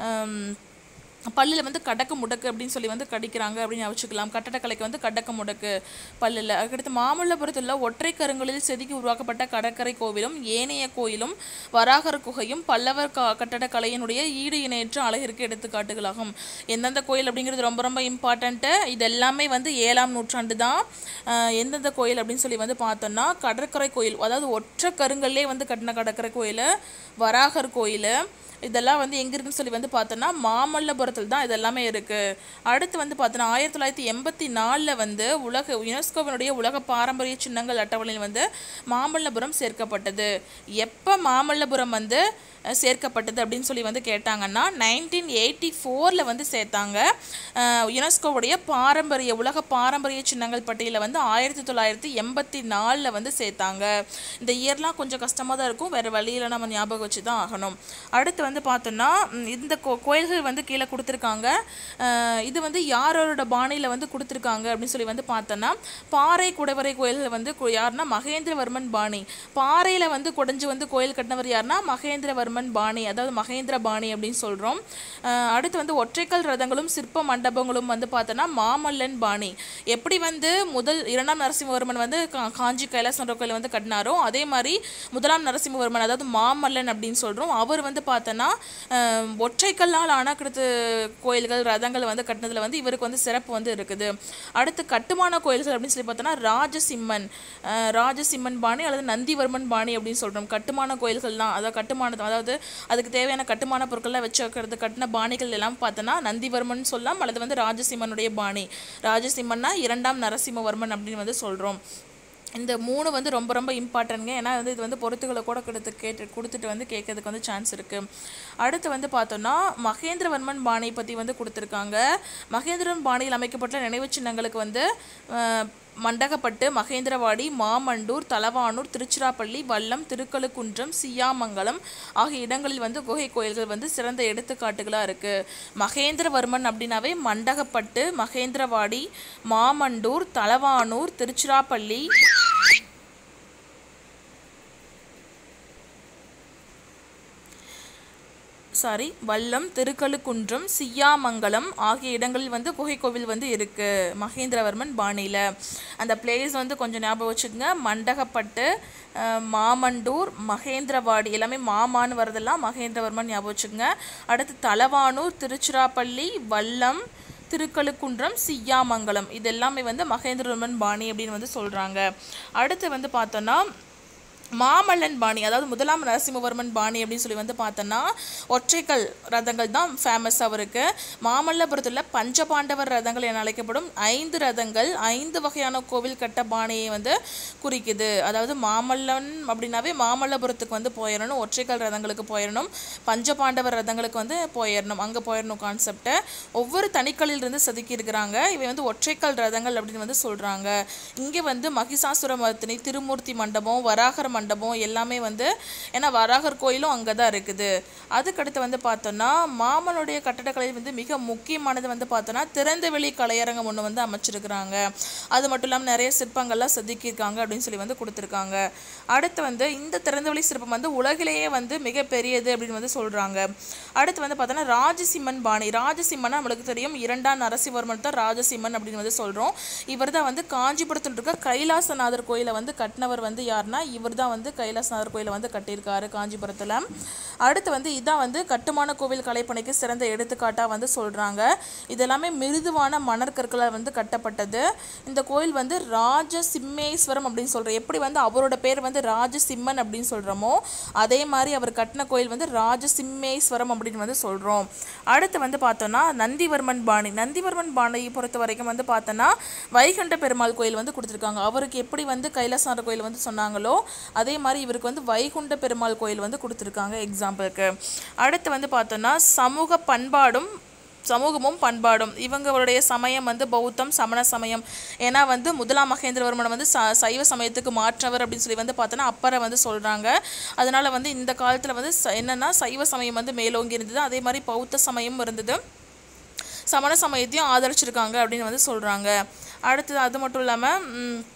S1: பல்லில் வந்து கடக்க முடக்கு அப்படின்னு சொல்லி வந்து கடிக்கிறாங்க அப்படின்னு வச்சுக்கலாம் கட்டடக்கலைக்கு வந்து கடக்க முடக்கு பல்லில் அதுக்கடுத்து மாமல்லபுரத்தில் உள்ள ஒற்றை கருங்கலில் செதுக்கி உருவாக்கப்பட்ட கடற்கரை கோவிலும் ஏனைய கோயிலும் வராகர் குகையும் பல்லவர் க கட்டடக்கலையினுடைய ஈடு இணையற்ற அழகிற்கு எடுத்துக்காட்டுகளாகும் எந்தெந்த கோயில் அப்படிங்கிறது ரொம்ப ரொம்ப இம்பார்ட்டண்ட்டு இது எல்லாமே வந்து ஏழாம் நூற்றாண்டு தான் அஹ் எந்தெந்த கோயில் அப்படின்னு சொல்லி வந்து பார்த்தோம்னா கடற்கரை கோயில் அதாவது ஒற்றை கருங்கல்லே வந்து கட்டின கடற்கரை கோயில் வராகர் கோயில் இதெல்லாம் வந்து எங்க இருக்குன்னு சொல்லி வந்து பார்த்தோன்னா மாமல்லபுரத்தில் தான் இதெல்லாமே இருக்குது அடுத்து வந்து பார்த்தோன்னா ஆயிரத்தி தொள்ளாயிரத்தி எண்பத்தி நாலில் வந்து உலக யுனெஸ்கோவினுடைய உலக பாரம்பரிய சின்னங்கள் அட்டவணையில் வந்து மாமல்லபுரம் சேர்க்கப்பட்டது எப்போ மாமல்லபுரம் வந்து அஹ், சேர்க்கப்பட்டது அப்படின்னு சொல்லி வந்து கேட்டாங்கன்னா நைன்டீன் எயிட்டி ஃபோரில் வந்து சேர்த்தாங்க அஹ், யுனெஸ்கோவுடைய பாரம்பரிய உலக பாரம்பரிய சின்னங்கள் பட்டியலில் வந்து ஆயிரத்தி தொள்ளாயிரத்தி எண்பத்தி நாலில் வந்து சேர்த்தாங்க இந்த இயர்லாம் கொஞ்சம் கஷ்டமாக தான் இருக்கும் வேறு வழியில் நம்ம ஞாபகம் வச்சு தான் ஆகணும் அடுத்து வந்து பார்த்தோன்னா ம், இந்த கோ கோயில்கள் வந்து கீழே கொடுத்துருக்காங்க அஹ், இது வந்து யாரோட பாணியில் வந்து கொடுத்துருக்காங்க அப்படின்னு சொல்லி வந்து பார்த்தோன்னா பாறை குடைவரை கோயில்கள் வந்து கு- யாருன்னா மகேந்திரவர்மன் பாணி பாறையில் வந்து குடைஞ்சு வந்து கோயில் கட்டினவர் யாருன்னா மகேந்திரவர்மன் பாணி அதாவது மகேந்திர பாணி அப்படின்னு சொல்கிறோம் அடுத்து வந்து ஒற்றைக்கல் ரதங்களும் சிற்ப மண்டபங்களும் வந்து பார்த்தோன்னா மாமல்லன் பாணி எப்படி வந்து முதல் இரண்டாம் நரசிம்மவர்மன் வந்து கா- காஞ்சி கைலாசன்ற கோயில் வந்து கட்டினாரோ அதே மாதிரி முதலாம் நரசிம்மவர்மன் அதாவது மாமல்லன் அப்படின்னு சொல்கிறோம் அவர் வந்து பார்த்தோன்னா அஹ், ஒற்றைக்கல்லால் ஆன கிடத்து கோயில்கள் ரதங்கள் வந்து கட்டினதுல வந்து இவருக்கு வந்து சிறப்பு வந்து இருக்குது அடுத்து கட்டுமான கோயில்கள் அப்படின்னு சொல்லி பார்த்தோன்னா ராஜசிம்மன் அஹ், ராஜசிம்மன் பாணி அல்லது நந்திவர்மன் பாணி அப்படின்னு சொல்கிறோம் கட்டுமான கோயில்கள் தான் அதாவது கட்டுமான அதாவது அதுக்கு தேவையான கட்டுமான பொருட்கள்லாம் வச்சு வைக்கிறது கட்டின பாணிகள் எல்லாம் பார்த்தோன்னா நந்திவர்மன் சொல்லலாம் அல்லது வந்து ராஜசிம்மனுடைய பாணி ராஜசிம்மன்னா இரண்டாம் நரசிம்மவர்மன் அப்படின்னு வந்து சொல்கிறோம் இந்த மூணு வந்து ரொம்ப ரொம்ப இம்பார்ட்டன்ட்ங்க ஏன்னா வந்து இது வந்து பொறுத்துகளை கூட கொடுத்து கேட்டு கொடுத்துட்டு வந்து கேட்கறதுக்கு வந்து சான்ஸ் இருக்குது அடுத்து வந்து பார்த்தோன்னா மகேந்திரவர்மன் பாணி பற்றி வந்து கொடுத்துருக்காங்க மகேந்திரன் பாணியில் அமைக்கப்பட்ட நினைவுச் சின்னங்களுக்கு வந்து அஹ், மண்டகப்பட்டு மகேந்திரவாடி மாமண்டூர் தலவானூர் திருச்சிராப்பள்ளி வல்லம் திருக்கழுக்குன்றம் சியாமங்கலம் ஆகிய இடங்களில் வந்து குகை கோயில்கள் வந்து சிறந்த எடுத்துக்காட்டுகளாக இருக்குது மகேந்திரவர்மன் அப்படின்னாவே மண்டகப்பட்டு மகேந்திரவாடி மாமண்டூர் தலவானூர் திருச்சிராப்பள்ளி சாரி வல்லம் திருக்கழுக்குன்றம் சியாமங்கலம் ஆகிய இடங்களில் வந்து குகை கோவில் வந்து இருக்கு மகேந்திரவர்மன் பாணியில் அந்த பிளேஸ் வந்து கொஞ்சம் ஞாபகம் வச்சுக்கோங்க மண்டகப்பட்டு அஹ், மாமண்டூர் மகேந்திரவாடி எல்லாமே மாமான்னு வரதெல்லாம் மகேந்திரவர்மன் ஞாபகம் வச்சுக்கோங்க அடுத்து தலவானூர் திருச்சிராப்பள்ளி வல்லம் திருக்கழுக்குன்றம் சியாமங்கலம் இது எல்லாமே வந்து மகேந்திரவர்மன் பாணி அப்படின்னு வந்து சொல்கிறாங்க அடுத்து வந்து பார்த்தோன்னா மாமல்லன் பாணி அதாவது முதலாம் நரசிம்மவர்மன் பாணி அப்படின்னு சொல்லி வந்து பார்த்தோன்னா ஒற்றைக்கல் ரதங்கள் தான் ஃபேமஸ் அவருக்கு மாமல்லபுரத்தில் பஞ்சபாண்டவர் ரதங்கள் என அழைக்கப்படும் ஐந்து ரதங்கள் ஐந்து வகையான கோவில் கட்ட பாணியை வந்து குறிக்குது அதாவது மாமல்லன் அப்படின்னாவே மாமல்லபுரத்துக்கு வந்து போயிடணும் ஒற்றைக்கல் ரதங்களுக்கு போயிடணும் பஞ்சபாண்டவர் ரதங்களுக்கு வந்து போயிடணும் அங்கே போயிடணும் கான்செப்டை ஒவ்வொரு தனிக்கல்லில் இருந்து செதுக்கி இருக்கிறாங்க இவை வந்து ஒற்றைக்கல் ரதங்கள் அப்படின்னு வந்து சொல்கிறாங்க இங்கே வந்து மகிஷாசுர மர்த்தினி திருமூர்த்தி மண்டபம் வராகர் மண்டபம் எல்லாமே வந்து ஏன்னா வராகர் கோயிலும் அங்கே தான் இருக்குது அதுக்கடுத்து வந்து பார்த்தோன்னா மாமனுடைய கட்டடக்கலை வந்து மிக முக்கியமானது வந்து பார்த்தோன்னா திறந்தவெளி கலையரங்கம் ஒன்று வந்து அமைச்சிருக்கிறாங்க அது மட்டும் இல்லாமல் நிறைய சிற்பங்கள்லாம் செதுக்கியிருக்காங்க அப்படின்னு சொல்லி வந்து கொடுத்துருக்காங்க அடுத்து வந்து இந்த திறந்தவெளி சிற்பம் வந்து உலகிலேயே வந்து மிகப்பெரியது அப்படின்னு வந்து சொல்கிறாங்க அடுத்து வந்து பார்த்தோன்னா ராஜசிம்மன் பாணி ராஜசிம்மன் நம்மளுக்கு தெரியும் இரண்டாம் நரசிம்மவர்மன் தான் ராஜசிம்மன் அப்படின்னு வந்து சொல்கிறோம் இவர் தான் வந்து காஞ்சிபுரத்தில் இருக்க கைலாசநாதர் கோயிலை வந்து கட்டினவர் வந்து யாருன்னா இவர் தான் வந்து கைலாசநாதர் கோயிலை வந்து கட்டியிருக்காரு காஞ்சிபுரத்தில் அடுத்து வந்து இதான் வந்து கட்டுமான கோவில் கலைப்பணிக்கு சிறந்த எடுத்துக்காட்டாக வந்து சொல்கிறாங்க இதெல்லாமே மிருதுவான மணற்கற்களால் வந்து கட்டப்பட்டது இந்த கோயில் வந்து ராஜசிம்மேஸ்வரம் அப்படின்னு சொல்கிறோம் எப்படி வந்து அவரோட பேர் வந்து ராஜசிம்மன் அப்படின்னு சொல்கிறோமோ அதே மாதிரி அவர் கட்டின கோயில் வந்து ராஜசிம்மேஸ்வரம் அப்படின்னு வந்து சொல்கிறோம் அடுத்து வந்து பார்த்தோன்னா நந்திவர்மன் பாணி நந்திவர்மன் பாணியை பொறுத்த வரைக்கும் வந்து பார்த்தோன்னா வைகுண்ட பெருமாள் கோயில் வந்து கொடுத்துருக்காங்க அவருக்கு எப்படி வந்து கைலாசநாதர் கோயில் வந்து சொன்னாங்களோ அதே மாதிரி இவருக்கு வந்து வைகுண்ட பெருமாள் கோயில் வந்து கொடுத்துருக்காங்க எக்ஸாம்பிளுக்கு அடுத்து வந்து பார்த்தோன்னா சமூக பண்பாடும் சமூகமும் பண்பாடும் இவங்களுடைய சமயம் வந்து பௌத்தம் சமண சமயம் ஏன்னா வந்து முதலாம் மகேந்திரவர்மன் வந்து ச சைவ சமயத்துக்கு மாற்றவர் அப்படின்னு சொல்லி வந்து பார்த்தோன்னா அப்பரை வந்து சொல்கிறாங்க அதனால வந்து இந்த காலத்தில் வந்து ச- என்னன்னா சைவ சமயம் வந்து மேலோங்கி இருந்தது அதே மாதிரி பௌத்த சமயம் இருந்தது சமண சமயத்தையும் ஆதரிச்சிருக்காங்க அப்படின்னு வந்து சொல்கிறாங்க அடுத்தது அது மட்டும் இல்லாமல்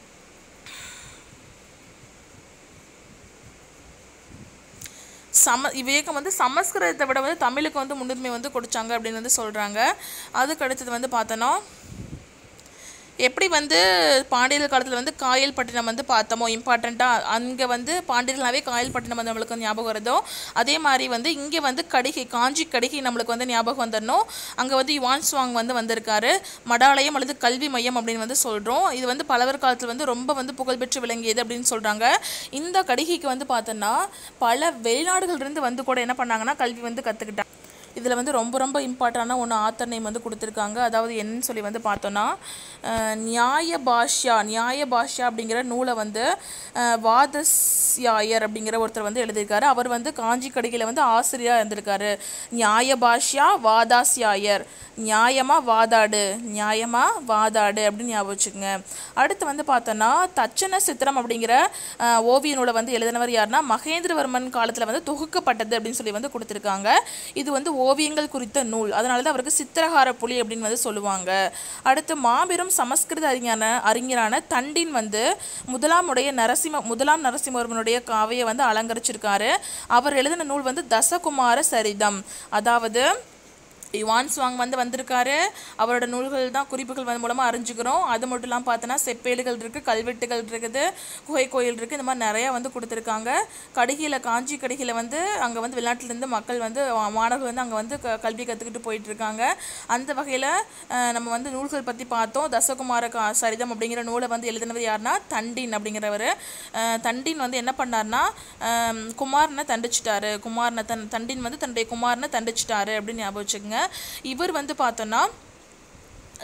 S1: சம விவேகம் வந்து சமஸ்கிருதத்தை விட வந்து தமிழுக்கு வந்து முன்னுரிமை வந்து கொடுத்தாங்க அப்படின்னு வந்து சொல்கிறாங்க அதுக்கு அடுத்தது வந்து பார்த்தோன்னா எப்படி வந்து பாண்டியர் காலத்தில் வந்து காயல்பட்டினம் வந்து பார்த்தோமோ இம்பார்ட்டண்ட்டாக அங்கே வந்து பாண்டியர்களாவே காயல்பட்டினம் வந்து நம்மளுக்கு வந்து ஞாபகம் வருதோ அதே மாதிரி வந்து இங்கே வந்து கடிகை காஞ்சி கடிகை நம்மளுக்கு வந்து ஞாபகம் வந்துடணும் அங்கே வந்து யுவான் சுவாங் வந்து வந்திருக்காரு மடாலயம் அல்லது கல்வி மையம் அப்படின்னு வந்து சொல்கிறோம் இது வந்து பலவர் காலத்தில் வந்து ரொம்ப வந்து புகழ்பெற்று விளங்கியது அப்படின்னு சொல்கிறாங்க இந்த கடிகைக்கு வந்து பார்த்தோன்னா பல வெளிநாடுகள்லேருந்து வந்து கூட என்ன பண்ணாங்கன்னா கல்வி வந்து கற்றுக்கிட்டாங்க இதில் வந்து ரொம்ப ரொம்ப இம்பார்ட்டண்டான ஒன்று ஆத்தர் நேம் வந்து கொடுத்துருக்காங்க அதாவது என்னன்னு சொல்லி வந்து பார்த்தோன்னா அஹ், நியாய பாஷ்யா நியாய பாஷ்யா அப்படிங்கிற நூலை வந்து அஹ், வாதஸ்யாயர் அப்படிங்கிற ஒருத்தர் வந்து எழுதியிருக்காரு அவர் வந்து காஞ்சி கடிகையில் வந்து ஆசிரியராக இருந்திருக்காரு நியாய பாஷ்யா வாதாஸ்யாயர் நியாயமாக வாதாடு நியாயமாக வாதாடு அப்படின்னு ஞாபகம் வச்சுக்கோங்க அடுத்து வந்து பார்த்தோன்னா தச்சன சித்திரம் அப்படிங்கிற அஹ், ஓவிய நூலை வந்து எழுதினவர் யாருன்னா மகேந்திரவர்மன் காலத்தில் வந்து தொகுக்கப்பட்டது அப்படின்னு சொல்லி வந்து கொடுத்துருக்காங்க இது வந்து ஓவியங்கள் குறித்த நூல் அதனால தான் அவருக்கு சித்திரகார புலி அப்படின்னு வந்து சொல்லுவாங்க அடுத்து மாபெரும் சமஸ்கிருத அறிஞரான அறிஞரான தண்டின் வந்து முதலாமுடைய நரசிம்ம முதலாம் நரசிம்மவர்மனுடைய காவையை வந்து அலங்கரிச்சிருக்காரு அவர் எழுதின நூல் வந்து தசகுமார சரிதம் அதாவது யுவான் சுவாங் வந்து வந்திருக்காரு அவரோட நூல்கள் தான் குறிப்புகள் வந்து மூலமாக அறிஞ்சுக்கிறோம் அது மட்டும் இல்லாமல் பார்த்தோன்னா செப்பேடுகள் இருக்குது கல்வெட்டுகள் இருக்குது குகை கோயில் இருக்குது இந்த மாதிரி நிறையா வந்து கொடுத்துருக்காங்க கடிகையில் காஞ்சி கடிகையில் வந்து அங்கே வந்து வெளிநாட்டிலேருந்து மக்கள் வந்து மா- மாணவர்கள் வந்து அங்கே வந்து க கல்வி கற்றுக்கிட்டு போயிட்டு இருக்காங்க அந்த வகையில் நம்ம வந்து நூல்கள் பற்றி பார்த்தோம் தசகுமார கா சரிதம் அப்படிங்கிற நூலை வந்து எழுதினவர் யாருன்னா தண்டின் அப்படிங்கிறவர் அஹ், தண்டின் வந்து என்ன பண்ணார்னா அஹ், குமாரனை தண்டிச்சிட்டாரு குமாரனை தன் தண்டின் வந்து தன்னுடைய குமாரனை தண்டிச்சிட்டாரு அப்படின்னு ஞாபகம் வச்சுக்கோங்க இவர் வந்து பார்த்தோன்னா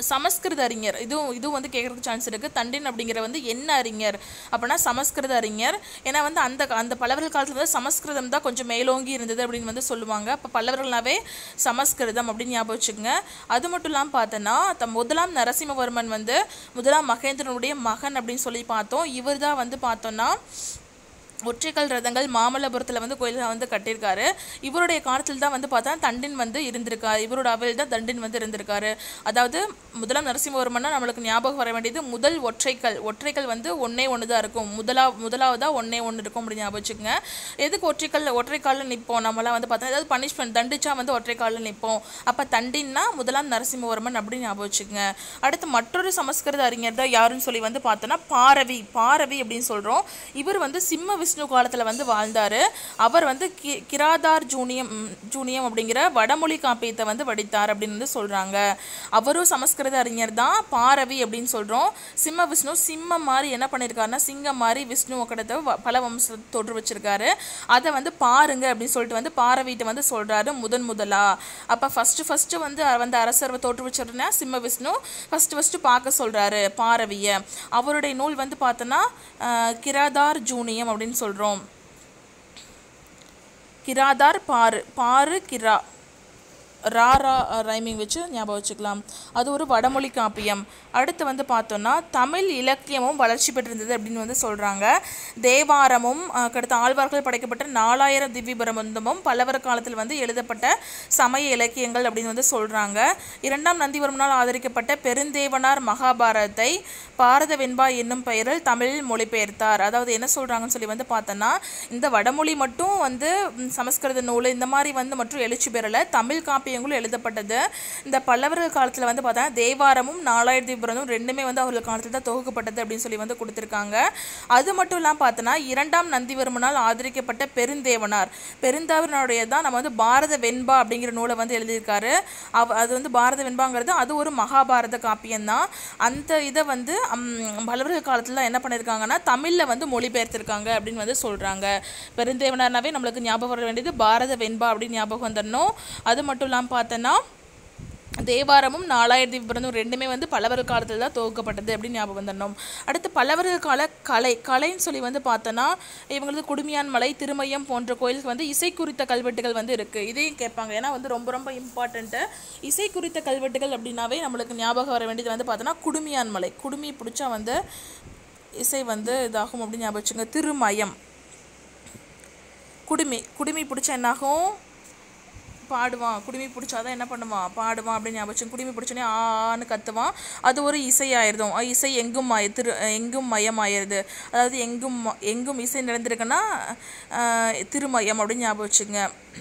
S1: சமஸ்கிருத அறிஞர் இதுவும் இதுவும் வந்து கேட்கறதுக்கு சான்ஸ் இருக்குது தண்டின் அப்படிங்கிற வந்து என்ன அறிஞர் அப்படின்னா சமஸ்கிருத அறிஞர் ஏன்னா வந்து அந்த அந்த பல்லவர்கள் காலத்தில் வந்து சமஸ்கிருதம் தான் கொஞ்சம் மேலோங்கி இருந்தது அப்படின்னு வந்து சொல்லுவாங்க அப்போ பல்லவர்கள்னாவே சமஸ்கிருதம் அப்படின்னு ஞாபகம் வச்சுக்கோங்க அது மட்டும் இல்லாமல் பார்த்தோன்னா த முதலாம் நரசிம்மவர்மன் வந்து முதலாம் மகேந்திரனுடைய மகன் அப்படின்னு சொல்லி பார்த்தோம் இவர் தான் வந்து பார்த்தோன்னா ஒற்றைக்கல் ரதங்கள் மாமல்லபுரத்தில் வந்து கோயிலை வந்து கட்டியிருக்காரு இவருடைய காலத்தில் தான் வந்து பார்த்தா தண்டின் வந்து இருந்திருக்காரு இவரோட அவையில் தான் தண்டின் வந்து இருந்திருக்காரு அதாவது முதலாம் நரசிம்மவர்மன்னா நம்மளுக்கு ஞாபகம் வர வேண்டியது முதல் ஒற்றைக்கல் ஒற்றைக்கல் வந்து ஒன்றே ஒன்று தான் இருக்கும் முதலா முதலாவதா ஒன்றே ஒன்று இருக்கும் அப்படின்னு ஞாபகம் வச்சுக்கோங்க எதுக்கு ஒற்றைக்கல் ஒற்றைக்காலில் நிற்போம் நம்மளாம் வந்து பார்த்தா ஏதாவது பனிஷ்மெண்ட் தண்டிச்சா வந்து ஒற்றைக்காலில் நிற்போம் அப்போ தண்டின்னா முதலாம் நரசிம்மவர்மன் அப்படின்னு ஞாபகம் வச்சுக்கோங்க அடுத்து மற்றொரு சமஸ்கிருத அறிஞர் தான் யாருன்னு சொல்லி வந்து பார்த்தோன்னா பாரவி பாரவி அப்படின்னு சொல்கிறோம் இவர் வந்து சிம்ம விஷ்ணு காலத்தில் வந்து வாழ்ந்தார் அவர் வந்து கி கிராதார் ஜூனியம் ம், ஜூனியம் அப்படிங்கிற வடமொழி காப்பியத்தை வந்து வடித்தார் அப்படின்னு வந்து சொல்கிறாங்க அவரும் சமஸ்கிருத அறிஞர் தான் பாரவி அப்படின்னு சொல்கிறோம் சிம்ம விஷ்ணு சிம்மம் மாதிரி என்ன பண்ணியிருக்காருன்னா சிங்கம் மாதிரி விஷ்ணு கடத்தை வ- பல வம்ச தோற்று வச்சிருக்காரு அதை வந்து பாருங்க அப்படின்னு சொல்லிட்டு வந்து பாரவிட்ட வந்து சொல்கிறாரு முதன் முதலா அப்போ ஃபஸ்ட்டு ஃபஸ்ட்டு வந்து அ- வந்து அரசர் தோற்று வச்சிருந்தா சிம்ம விஷ்ணு ஃபஸ்ட்டு ஃபஸ்ட்டு பார்க்க சொல்கிறாரு பாரவியை அவருடைய நூல் வந்து பார்த்தோன்னா அஹ், கிராதார் ஜூனியம் அப்படின்னு சொல்கிறோம் கிராதார் பாரு பாரு கிரா ரா ரா ரைமிங் வச்சு ஞாபகம் வச்சுக்கலாம் அது ஒரு வடமொழி காப்பியம் அடுத்து வந்து பார்த்தோன்னா தமிழ் இலக்கியமும் வளர்ச்சி பெற்றிருந்தது அப்படின்னு வந்து சொல்கிறாங்க தேவாரமும் அஹ், அடுத்து ஆழ்வார்கள் படைக்கப்பட்ட நாலாயிரம் திவ்ய பிரபந்தமும் பல்லவர் காலத்தில் வந்து எழுதப்பட்ட சமய இலக்கியங்கள் அப்படின்னு வந்து சொல்கிறாங்க இரண்டாம் நந்திவர்மனால் ஆதரிக்கப்பட்ட பெருந்தேவனார் மகாபாரதத்தை பாரத வெண்பா என்னும் பெயரில் தமிழில் மொழிபெயர்த்தார் அதாவது என்ன சொல்கிறாங்கன்னு சொல்லி வந்து பார்த்தோன்னா இந்த வடமொழி மட்டும் வந்து ம், சமஸ்கிருத நூல் இந்த மாதிரி வந்து மற்றும் எழுச்சி பெறலை தமிழ் காப்பியங்களும் எழுதப்பட்டது இந்த பல்லவர்கள் காலத்தில் வந்து பார்த்தா தேவாரமும் நாலாயிரத்தி புரந்தும் ரெண்டுமே வந்து அவர்கள் காலத்தில் தான் தொகுக்கப்பட்டது அப்படின்னு சொல்லி வந்து கொடுத்துருக்காங்க அது மட்டும் இல்லாமல் பார்த்தோன்னா இரண்டாம் நந்திவர்மனால் ஆதரிக்கப்பட்ட பெருந்தேவனார் பெருந்தேவனுடைய தான் நம்ம வந்து பாரத வெண்பா அப்படிங்கிற நூலை வந்து எழுதியிருக்காரு அவ அது வந்து பாரத வெண்பாங்கிறது அது ஒரு மகாபாரத காப்பியம்தான் அந்த இதை வந்து ம், பல்லவர்கள் காலத்தில் என்ன பண்ணியிருக்காங்கன்னா தமிழில் வந்து மொழிபெயர்த்திருக்காங்க அப்படின்னு வந்து சொல்கிறாங்க பெருந்தேவனார்னாவே நம்மளுக்கு ஞாபகம் வர வேண்டியது பாரத வெண்பா அப்படின்னு ஞாபகம் வந்துடணும் அது மட்டும் இல்லாமல் பார்த்தோன்னா தேவாரமும் நாலாயிரத்தி பிறந்தும் ரெண்டுமே வந்து பல்லவர்கள் காலத்தில் தான் துவக்கப்பட்டது அப்படின்னு ஞாபகம் வந்துடணும் அடுத்து பல்லவர்கள் கால கலை கலைன்னு சொல்லி வந்து பார்த்தோன்னா இவங்களது குடுமியான் மலை திருமயம் போன்ற கோயிலுக்கு வந்து இசை குறித்த கல்வெட்டுகள் வந்து இருக்குது இதையும் கேட்பாங்க ஏன்னா வந்து ரொம்ப ரொம்ப இம்பார்ட்டண்ட்டு இசை குறித்த கல்வெட்டுகள் அப்படின்னாவே நம்மளுக்கு ஞாபகம் வர வேண்டியது வந்து பார்த்தோன்னா குடுமியான் மலை குடுமி பிடிச்சா வந்து இசை வந்து இதாகும் அப்படின்னு ஞாபகம் வச்சுங்க திருமயம் குடுமி குடுமி பிடிச்சா என்னாகும் பாடுவான் குடுமி பிடிச்சாதான் என்ன பண்ணுவான் பாடுவான் அப்படின்னு ஞாபகம் வச்சுக்கோங்க. குடுமி பிடிச்சோன்னே ஆன்னு கத்துவான் அது ஒரு இசையாயிருதும் அஹ் இசை எங்கும் மய திரு எங்கும் மயமாயிருது அதாவது எங்கும் ம- எங்கும் இசை நடந்திருக்குன்னா அஹ், திருமயம் அப்படின்னு ஞாபகம் வச்சுங்க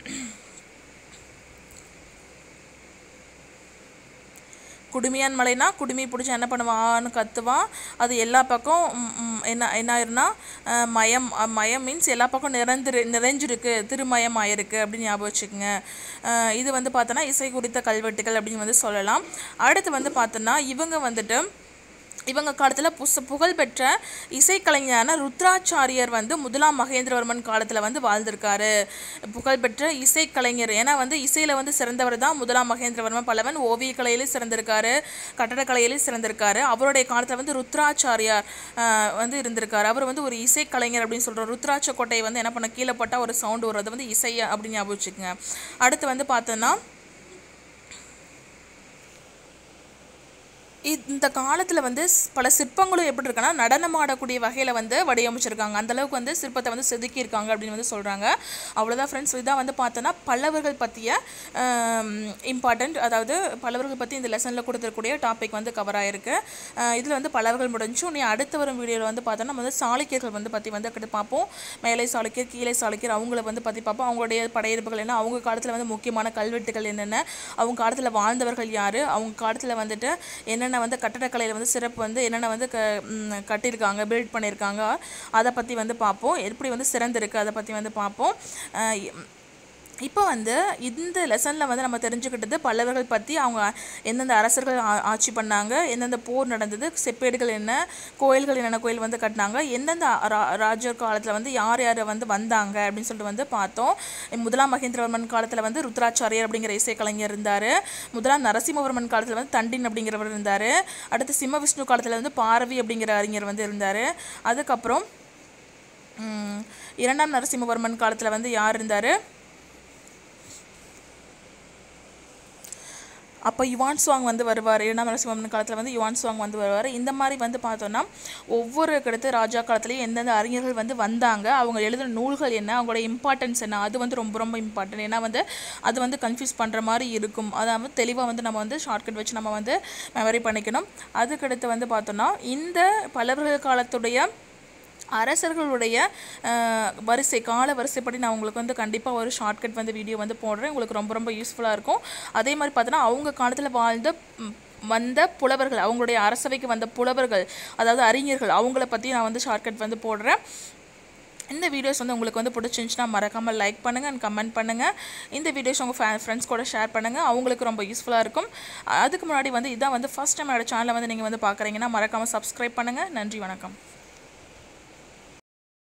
S1: குடுமியான் மலைனா குடுமி பிடிச்சி என்ன பண்ணுவான்னு கத்துவான் அது எல்லா பக்கம் ம், ம், என்ன என்ன ஆயிருன்னா அஹ், மயம் அஹ், மயம் மீன்ஸ் எல்லா பக்கம் நிறைந்திரு நிறைஞ்சிருக்கு திருமயம் ஆயிருக்கு அப்படின்னு ஞாபகம் வச்சுக்கோங்க அஹ், இது வந்து பார்த்தோன்னா இசை குறித்த கல்வெட்டுகள் அப்படின்னு வந்து சொல்லலாம் அடுத்து வந்து பார்த்தோன்னா இவங்க வந்துட்டு இவங்க காலத்தில் புச புகழ்பெற்ற இசைக்கலைஞரான ருத்ராச்சாரியர் வந்து முதலாம் மகேந்திரவர்மன் காலத்தில் வந்து வாழ்ந்திருக்காரு புகழ்பெற்ற இசைக்கலைஞர் ஏன்னா வந்து இசையில் வந்து சிறந்தவர் தான் முதலாம் மகேந்திரவர்மன் பல்லவன் ஓவியக்கலையிலே சிறந்திருக்காரு கட்டடக்கலையிலே சிறந்திருக்காரு அவருடைய காலத்தில் வந்து ருத்ராச்சாரியார் ஆஹ், வந்து இருந்திருக்காரு அவர் வந்து ஒரு இசைக்கலைஞர் அப்படின்னு சொல்கிறோம் ருத்ராட்ச கோட்டையை வந்து என்ன பண்ண கீழே போட்டால் ஒரு சவுண்டு வரும் அது வந்து இசை அப்படின்னு ஞாபகம் வச்சுக்கோங்க அடுத்து வந்து பார்த்தோன்னா இ- இந்த காலத்தில் வந்து ஸ்- பல சிற்பங்களும் எப்படி இருக்குன்னா நடனமாடக்கூடிய வகையில் வந்து வடிவமைச்சிருக்காங்க அந்த அளவுக்கு வந்து சிற்பத்தை வந்து செதுக்கியிருக்காங்க அப்படின்னு வந்து சொல்கிறாங்க அவ்வளோதான் ஃப்ரெண்ட்ஸ் இதான் வந்து பார்த்தோன்னா பல்லவர்கள் பற்றிய இம்பார்ட்டண்ட் அதாவது பல்லவர்கள் பற்றி இந்த லெசனில் கொடுத்துருக்கூடிய டாபிக் வந்து கவர் ஆயிருக்கு இதில் வந்து பல்லவர்கள் முடிஞ்சும் நீ அடுத்து வரும் வீடியோவில் வந்து பார்த்தோன்னா நம்ம வந்து சாளுக்கியர்கள் வந்து பற்றி வந்து அடுத்து பார்ப்போம் மேலை சாளுக்கியர் கீழே சாளுக்கியர் அவங்கள வந்து பற்றி பார்ப்போம் அவங்களுடைய படையெடுப்புகள் என்ன அவங்க காலத்தில் வந்து முக்கியமான கல்வெட்டுகள் என்னென்ன அவங்க காலத்தில் வாழ்ந்தவர்கள் யார் அவங்க காலத்தில் வந்துட்டு என்னென்ன வந்து கட்டடக்கலையில் வந்து சிறப்பு வந்து என்னென்ன வந்து க ம், கட்டியிருக்காங்க பில்ட் பண்ணியிருக்காங்க அதை பற்றி வந்து பார்ப்போம் எப்படி வந்து சிறந்திருக்கு அதை பற்றி வந்து பார்ப்போம் அஹ் இ- இப்போ வந்து இந்த லெசனில் வந்து நம்ம தெரிஞ்சுக்கிட்டது பல்லவர்கள் பற்றி அவங்க எந்தெந்த அரசர்கள் ஆ- ஆட்சி பண்ணாங்க எந்தெந்த போர் நடந்தது செப்பேடுகள் என்ன கோயில்கள் என்னென்ன கோயில் வந்து கட்டினாங்க எந்தெந்த ரா- ராஜர் காலத்தில் வந்து யார் யார் வந்து வந்தாங்க அப்படின்னு சொல்லிட்டு வந்து பார்த்தோம் முதலாம் மகேந்திரவர்மன் காலத்தில் வந்து ருத்ராச்சாரியர் அப்படிங்கிற இசைக்கலைஞர் இருந்தார் முதலாம் நரசிம்மவர்மன் காலத்தில் வந்து தண்டின் அப்படிங்கிறவர் இருந்தார் அடுத்து சிம்ம விஷ்ணு காலத்தில் வந்து பாரவி அப்படிங்கிற அறிஞர் வந்து இருந்தார் அதுக்கப்புறம் ம், இரண்டாம் நரசிம்மவர்மன் காலத்தில் வந்து யார் இருந்தார் அப்போ யுவான் சுவாங் வந்து வருவார் இரண்டாம் நரசிம்மன் காலத்தில் வந்து யுவான் சுவாங் வந்து வருவார் இந்த மாதிரி வந்து பார்த்தோன்னா ஒவ்வொரு அடுத்து ராஜா காலத்துலேயும் எந்தெந்த அறிஞர்கள் வந்து வந்தாங்க அவங்க எழுதின நூல்கள் என்ன அவங்களோட இம்பார்ட்டன்ஸ் என்ன அது வந்து ரொம்ப ரொம்ப இம்பார்ட்டன்ட் ஏன்னா வந்து அது வந்து கன்ஃபியூஸ் பண்ணுற மாதிரி இருக்கும் அதாவது தெளிவாக வந்து நம்ம வந்து ஷார்ட்கட் வச்சு நம்ம வந்து மெமரி பண்ணிக்கணும் அதுக்கடுத்து வந்து பார்த்தோன்னா இந்த பல்லவர்கள் காலத்துடைய அரசர்களுடைய அஹ், வரிசை கால வரிசைப்படி நான் உங்களுக்கு வந்து கண்டிப்பாக ஒரு ஷார்ட்கட் வந்து வீடியோ வந்து போடுறேன் உங்களுக்கு ரொம்ப ரொம்ப யூஸ்ஃபுல்லாக இருக்கும் அதே மாதிரி பார்த்தோன்னா அவங்க காலத்தில் வாழ்ந்த ம், வந்த புலவர்கள் அவங்களுடைய அரசவைக்கு வந்த புலவர்கள் அதாவது அறிஞர்கள் அவங்கள பற்றி நான் வந்து ஷார்ட்கட் வந்து போடுறேன் இந்த வீடியோஸ் வந்து உங்களுக்கு வந்து பிடிச்சிருந்துச்சுன்னா மறக்காமல் லைக் பண்ணுங்கள் அண்ட் கமெண்ட் பண்ணுங்கள் இந்த வீடியோஸ் உங்கள் ஃபே ஃப்ரெண்ட்ஸ் கூட ஷேர் பண்ணுங்கள் அவங்களுக்கு ரொம்ப யூஸ்ஃபுல்லாக இருக்கும் அதுக்கு முன்னாடி வந்து இதான் வந்து ஃபஸ்ட் டைம் என்னோட சேனலை வந்து நீங்கள் வந்து பார்க்குறீங்கன்னா மறக்காமல் சப்ஸ்கிரைப் பண்ணுங்கள் நன்றி வணக்கம்